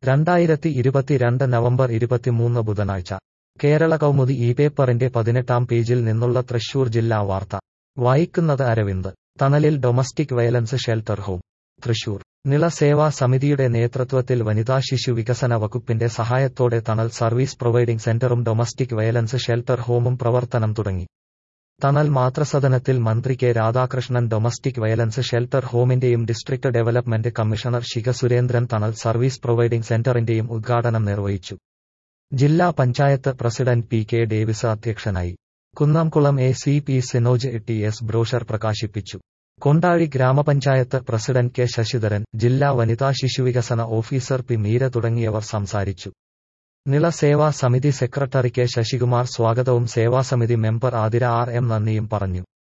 രണ്ടായിരത്തി ഇരുപത്തിരണ്ട് നവംബർ ഇരുപത്തിമൂന്ന് ബുധനാഴ്ച കേരള കൗമുദി ഈ പേപ്പറിന്റെ പതിനെട്ടാം പേജിൽ നിന്നുള്ള തൃശൂർ ജില്ലാ വാർത്ത വായിക്കുന്നത് അരവിന്ദ് തണലിൽ domestic violence shelter home Thrissur Nila Seva സമിതിയുടെ നേതൃത്വത്തിൽ വനിതാ ശിശു വികസന വകുപ്പിന്റെ സഹായത്തോടെ തണൽ സർവീസ് പ്രൊവൈഡിംഗ് സെന്ററും ഡൊമസ്റ്റിക് വയലൻസ് ഷെൽട്ടർ ഹോമും പ്രവർത്തനം തുടങ്ങി തണൽ മാതൃസദനത്തിൽ മന്ത്രി K Radhakrishnan domestic violence shelter ഹോമിന്റെയും district development commissioner Shikha Surendran Thanal service providing സെന്ററിന്റെയും ഉദ്ഘാടനം നിർവഹിച്ചു ജില്ലാ panchayat president P K Davis അധ്യക്ഷനായി Kunnamkulam A C P Sinoj T S brochure പ്രകാശിപ്പിച്ചു കൊണ്ടാഴി ഗ്രാമപഞ്ചായത്ത് പ്രസിഡന്റ് കെ ശശിധരൻ ജില്ലാ വനിതാ ശിശുവികസന ഓഫീസർ പി മീര തുടങ്ങിയവർ സംസാരിച്ചു നിള സേവാ സമിതി സെക്രട്ടറി കെ ശശികുമാർ സ്വാഗതവും സേവാസമിതി മെമ്പർ ആതിര ആർ എം നന്ദിയും പറഞ്ഞു